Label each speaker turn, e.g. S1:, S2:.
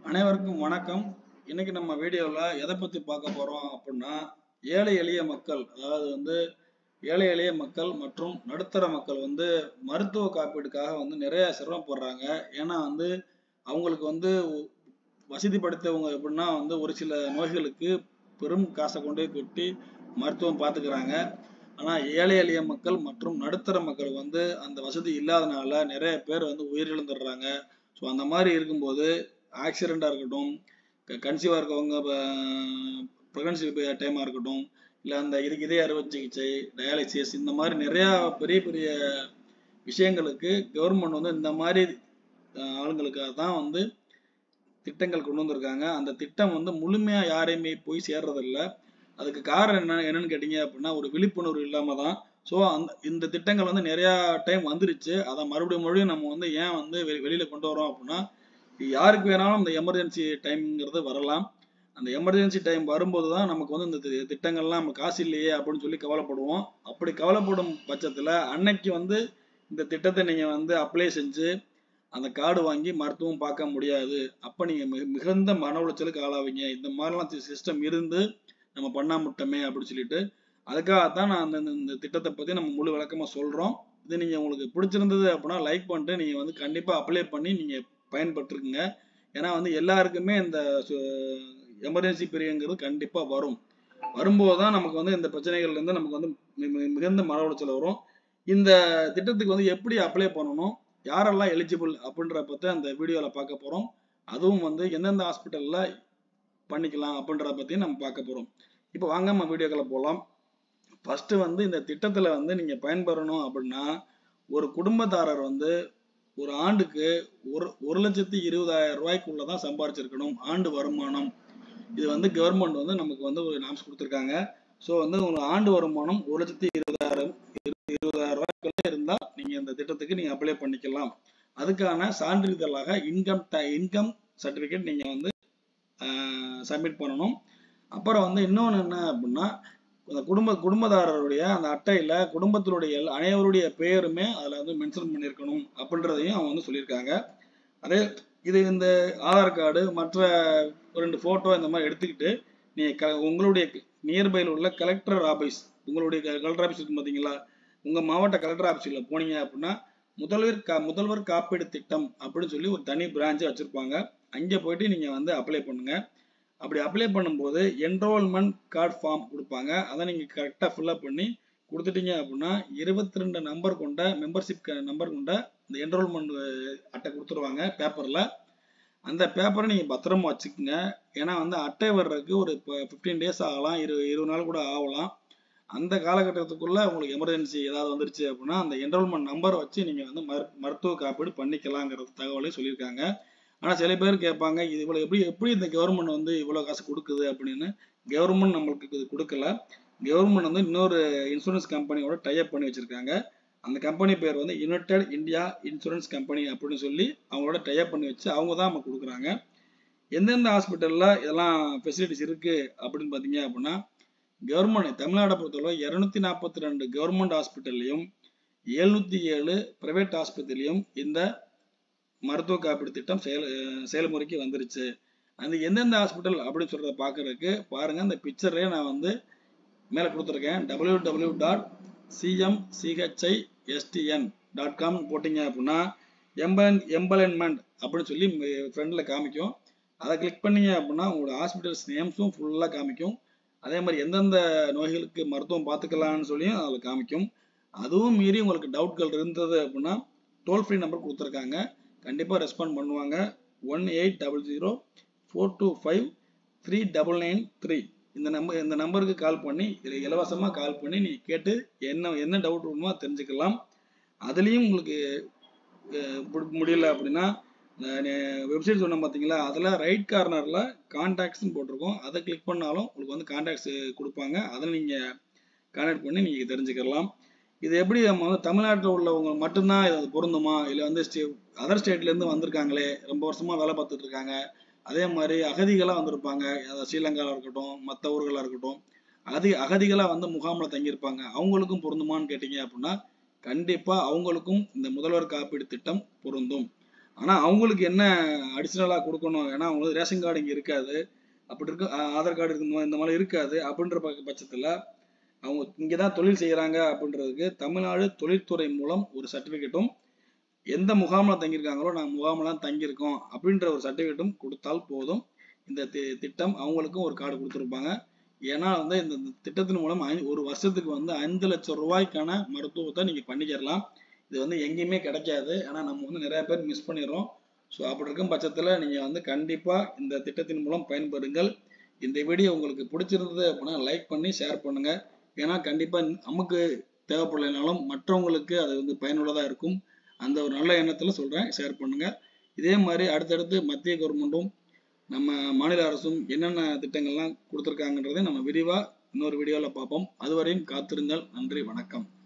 S1: அனைவருக்கும் வணக்கம் இன்னைக்கு நம்ம வீடியோவில் எதை பற்றி பார்க்க போகிறோம் அப்படின்னா ஏழை எளிய மக்கள் அதாவது வந்து ஏழை எளிய மக்கள் மற்றும் நடுத்தர மக்கள் வந்து மருத்துவ காப்பீடுக்காக வந்து நிறைய சிரமப்படுறாங்க ஏன்னா வந்து அவங்களுக்கு வந்து வசதி படைத்தவங்க எப்படின்னா வந்து ஒரு சில நோய்களுக்கு பெரும் காசை கொண்டு போய் கொட்டி மருத்துவம் பார்த்துக்கிறாங்க ஆனால் ஏழை எளிய மக்கள் மற்றும் நடுத்தர மக்கள் வந்து அந்த வசதி இல்லாதனால நிறைய பேர் வந்து உயிரிழந்துடுறாங்க ஸோ அந்த மாதிரி இருக்கும்போது ஆக்சிடெண்ட்டாக இருக்கட்டும் கன்சீவாக இருக்கவங்க ப்ரெக்னன்சி டைமாக இருக்கட்டும் இல்லை அந்த இதுக்கு இதய அறுவை சிகிச்சை டயாலிசிஸ் இந்த மாதிரி நிறையா பெரிய பெரிய விஷயங்களுக்கு கவர்மெண்ட் வந்து இந்த மாதிரி அஹ், ஆளுங்களுக்காக தான் வந்து திட்டங்கள் கொண்டு வந்திருக்காங்க அந்த திட்டம் வந்து முழுமையாக யாரையுமே போய் சேர்றதில்ல அதுக்கு காரணம் என்ன என்னன்னு கேட்டிங்க அப்படின்னா ஒரு விழிப்புணர்வு இல்லாமல் தான் ஸோ அந்த இந்த திட்டங்கள் வந்து நிறையா டைம் வந்துருச்சு அதை மறுபடியும் மறுபடியும் நம்ம வந்து ஏன் வந்து வெ வெளியில் கொண்டு வரோம் அப்படின்னா யாருக்கு வேணாலும் இந்த எமர்ஜென்சி டைம்ங்கிறது வரலாம் அந்த எமர்ஜென்சி டைம் வரும்போது தான் நமக்கு வந்து இந்த தி- திட்டங்கள்லாம் நம்ம காசு இல்லையே அப்படின்னு சொல்லி கவலைப்படுவோம் அப்படி கவலைப்படும் பட்சத்தில் அன்னைக்கு வந்து இந்த திட்டத்தை நீங்கள் வந்து அப்ளை செஞ்சு அந்த கார்டு வாங்கி மருத்துவம் பார்க்க முடியாது அப்போ நீங்கள் மிக மிகுந்த மன உளைச்சலுக்கு ஆளாவீங்க இந்த மாதிரிலாம் சிஸ்டம் இருந்து நம்ம பண்ணாமட்டோமே அப்படின்னு சொல்லிட்டு அதுக்காகத்தான் நான் அந்த இந்த- இந்த திட்டத்தை பற்றி நம்ம முழு விளக்கமாக சொல்கிறோம் இது நீங்கள் உங்களுக்கு பிடிச்சிருந்தது அப்படின்னா லைக் பண்ணிட்டு நீங்கள் வந்து கண்டிப்பாக அப்ளை பண்ணி நீங்கள் பயன்பட்டுருக்குங்க ஏன்னா வந்து எல்லாருக்குமே இந்த எமர்ஜென்சி பீரியங்கிறது கண்டிப்பாக வரும் வரும்போது தான் நமக்கு வந்து இந்த பிரச்சனைகள்லேருந்து நமக்கு வந்து மி- மி- மிகுந்த மன உளைச்சல் வரும் இந்த திட்டத்துக்கு வந்து எப்படி அப்ளை பண்ணணும் யாரெல்லாம் எலிஜிபிள் அப்படின்ற பற்றி அந்த வீடியோவில் பார்க்க போகிறோம் அதுவும் வந்து எந்தெந்த ஹாஸ்பிட்டலில் பண்ணிக்கலாம் அப்படின்றத பற்றியும் நம்ம பார்க்க போகிறோம் இப்போ வாங்க நம்ம வீடியோக்களை போகலாம் ஃபஸ்ட்டு வந்து இந்த திட்டத்தில் வந்து நீங்கள் பயன்பெறணும் அப்படின்னா ஒரு குடும்பத்தாரர் வந்து ஒரு ஆண்டுக்கு ஒரு ஒரு லட்சத்தி இருபதாயிரம் ரூபாய்க்குள்ள தான் சம்பாரிச்சிருக்கணும் ஆண்டு வருமானம் இது வந்து கவர்மெண்ட் வந்து நமக்கு வந்து ஒரு நாம்ஸ் கொடுத்துருக்காங்க ஸோ வந்து ஒரு ஆண்டு வருமானம் ஒரு லட்சத்தி இருபதாயிரம் இரு- இருபதாயிரம் ரூபாய்க்குள்ள இருந்தால் நீங்கள் இந்த திட்டத்துக்கு நீங்கள் அப்ளை பண்ணிக்கலாம் அதுக்கான சான்றிதழாக இன்கம் இன்கம் சர்டிஃபிகேட் நீங்கள் வந்து சப்மிட் பண்ணணும் அப்புறம் வந்து இன்னொன்று என்ன அப்படின்னா அந்த குடும்ப குடும்பதாரருடைய அந்த அட்டையில் குடும்பத்தினுடைய எல்லா- அனைவருடைய பேருமே அதில் வந்து மென்ஷன் பண்ணியிருக்கணும் அப்படின்றதையும் அவங்க வந்து சொல்லியிருக்காங்க அதே இது இந்த ஆதார் கார்டு மற்ற ஒரு ரெண்டு ஃபோட்டோ இந்த மாதிரி எடுத்துக்கிட்டு நீங்கள் க உங்களுடைய நியர்பையில் உள்ள கலெக்டர் ஆஃபீஸ் உங்களுடைய கலெக்டர் ஆஃபீஸ் இருக்கு பார்த்தீங்களா உங்கள் மாவட்ட கலெக்டர் ஆஃபீஸில் போனீங்க அப்படின்னா முதல்வர் கா முதல்வர் காப்பீடு திட்டம் அப்படின்னு சொல்லி ஒரு தனி பிரான்ச்சு வச்சுருப்பாங்க அங்கே போயிட்டு நீங்கள் வந்து அப்ளை பண்ணுங்க அப்படி அப்ளை பண்ணும்போது என்ரோல்மெண்ட் கார்டு ஃபார்ம் கொடுப்பாங்க அதை நீங்கள் கரெக்டாக ஃபில்அப் பண்ணி கொடுத்துட்டீங்க அப்படின்னா இருபத்தி ரெண்டு நம்பர் கொண்ட மெம்பர்ஷிப் நம்பர் கொண்ட இந்த என்ரோல்மெண்ட் அட்டை கொடுத்துருவாங்க பேப்பரில் அந்த பேப்பரை நீங்கள் பத்திரமா வச்சுக்கோங்க ஏன்னா வந்து அட்டை வர்றதுக்கு ஒரு இப்போ ஃபிஃப்டீன் டேஸ் ஆகலாம் இரு இருபது நாள் கூட ஆகலாம் அந்த காலகட்டத்துக்குள்ள உங்களுக்கு எமர்ஜென்சி ஏதாவது வந்துருச்சு அப்படின்னா அந்த என்ரோல்மெண்ட் நம்பரை வச்சு நீங்கள் வந்து மரு மருத்துவ காப்பீடு பண்ணிக்கலாங்கிற தகவலையும் சொல்லியிருக்காங்க ஆனால் சில பேர் கேட்பாங்க இது இவ்வளோ எப்படி எப்படி இந்த கவர்மெண்ட் வந்து இவ்வளோ காசு கொடுக்குது அப்படின்னு கவர்மெண்ட் நம்மளுக்கு இது கொடுக்கல கவர்மெண்ட் வந்து இன்னொரு இன்சூரன்ஸ் கம்பெனியோட டைப் பண்ணி வச்சிருக்காங்க அந்த கம்பெனி பேர் வந்து யுனைடெட் இந்தியா இன்சூரன்ஸ் கம்பெனி அப்படின்னு சொல்லி அவங்களோட டைப் பண்ணி வச்சு அவங்க தான் நமக்கு கொடுக்குறாங்க எந்தெந்த ஹாஸ்பிட்டலில் இதெல்லாம் ஃபெசிலிட்டிஸ் இருக்குது அப்படின்னு பார்த்தீங்க அப்படின்னா கவர்மெண்ட் தமிழ்நாடை பொறுத்தவரை இரநூத்தி நாற்பத்தி ரெண்டு கவர்மெண்ட் ஹாஸ்பிட்டல்லையும் எழுநூற்றி ஏழு ப்ரைவேட் ஆஸ்பத்திரிலையும் இந்த மருத்துவ காப்பீடு திட்டம் செயல் அஹ் செயல்முறைக்கு வந்துருச்சு அந்த எந்தெந்த ஹாஸ்பிட்டல் அப்படின்னு சொல்கிறத பார்க்கறதுக்கு பாருங்கள் இந்த பிக்சரே நான் வந்து மேலே கொடுத்துருக்கேன் W W dot CMCHI STN dot com போட்டிங்க அப்படின்னா எம்பன் எம்பலன்மெண்ட் அப்படின்னு சொல்லி ஃப்ரெண்டில் காமிக்கும் அதை கிளிக் பண்ணீங்க அப்படின்னா உங்களோட ஹாஸ்பிட்டல்ஸ் நேம்ஸும் ஃபுல்லாக காமிக்கும் அதே மாதிரி எந்தெந்த நோய்களுக்கு மருத்துவம் பார்த்துக்கலாம்னு சொல்லியும் அதில் காமிக்கும் அதுவும் மீறி உங்களுக்கு டவுட்கள் இருந்தது அப்படின்னா டோல் ஃப்ரீ நம்பர் கொடுத்துருக்காங்க கண்டிப்பாக ரெஸ்பாண்ட் பண்ணுவாங்க one eight double zero four two five three double nine three இந்த நம்பர் இந்த நம்பருக்கு கால் பண்ணி இதில் இலவசமாக கால் பண்ணி நீங்கள் கேட்டு என்ன என்ன டவுட் வேணுமோ அதை தெரிஞ்சுக்கலாம் அதுலேயும் உங்களுக்கு அஹ், புடி- முடியல அப்படின்னா வெப்சைட் சொன்னோம் பார்த்தீங்களா அதில் ரைட் கார்னரில் கான்டாக்ட்ஸ்னு போட்டிருக்கோம் அதை கிளிக் பண்ணாலும் உங்களுக்கு வந்து கான்டாக்ட்ஸ் கொடுப்பாங்க அதில் நீங்கள் கான்டாக்ட் பண்ணி நீங்கள் தெரிஞ்சுக்கலாம் இது எப்படி நம்ம வந்து தமிழ்நாட்டில் உள்ளவங்க மட்டும்தான் இது பொருந்துமா இல்லை வந்து ஸ்டே அதர் ஸ்டேட்லேருந்து வந்திருக்காங்களே ரொம்ப வருஷமாக வேலை பார்த்துட்டு இருக்காங்க அதே மாதிரி அகதிகளாக வந்திருப்பாங்க அதாவது ஸ்ரீலங்காவில் இருக்கட்டும் மற்ற ஊர்களாக இருக்கட்டும் அகதி அகதிகளாக வந்து முகாமில் தங்கியிருப்பாங்க அவங்களுக்கும் பொருந்துமான்னு கேட்டிங்க அப்படின்னா கண்டிப்பாக அவங்களுக்கும் இந்த முதல்வர் காப்பீடு திட்டம் பொருந்தும் ஆனா அவங்களுக்கு என்ன அடிஷ்னலா கொடுக்கணும் ஏன்னா அவங்களுக்கு ரேஷன் கார்டு இங்க இருக்காது அப்படி இருக்கு ஆ- ஆதார் கார்டு இருக்கு இந்த மாதிரி இருக்காது அப்படின்ற பட்ச- பட்சத்துல அவங்க இங்கதான் தொழில் செய்யறாங்க அப்படின்றதுக்கு தமிழ்நாடு தொழில்துறை மூலம் ஒரு சர்டிபிகேட்டும் எந்த முகாம்ல தங்கியிருக்காங்களோ நாங்கள் முகாம்லாம் தங்கியிருக்கோம் அப்படின்ற ஒரு சர்டிஃபிகேட்டும் கொடுத்தால் போதும் இந்த தி- திட்டம் அவங்களுக்கும் ஒரு கார்டு கொடுத்துருப்பாங்க ஏன்னா வந்து இந்த இந்த திட்டத்தின் மூலம் ஐ- ஒரு வருஷத்துக்கு வந்து ஐந்து லட்சம் ரூபாய்க்கான மருத்துவத்தை நீங்க பண்ணிக்கிறலாம் இது வந்து எங்கேயுமே கிடைக்காது ஆனா நம்ம வந்து நிறைய பேர் மிஸ் பண்ணிடுறோம் ஸோ அப்படி இருக்கும் பட்சத்துல நீங்க வந்து கண்டிப்பா இந்த திட்டத்தின் மூலம் பயன்பெறுங்கள் இந்த வீடியோ உங்களுக்கு பிடிச்சிருந்தது அப்படின்னா லைக் பண்ணி ஷேர் பண்ணுங்க ஏன்னா கண்டிப்பா நமக்கு தேவைப்படலைனாலும் மற்றவங்களுக்கு அது வந்து பயனுள்ளதா இருக்கும் அந்த ஒரு நல்ல எண்ணத்துல சொல்றேன் ஷேர் பண்ணுங்க இதே மாதிரி அடுத்தடுத்து மத்திய கவர்மெண்ட்டும் நம்ம மாநில அரசும் என்னென்ன திட்டங்கள்லாம் கொடுத்துருக்காங்கன்றதை நம்ம விரிவா இன்னொரு வீடியோல பார்ப்போம் அதுவரையும் காத்திருங்கள் நன்றி வணக்கம்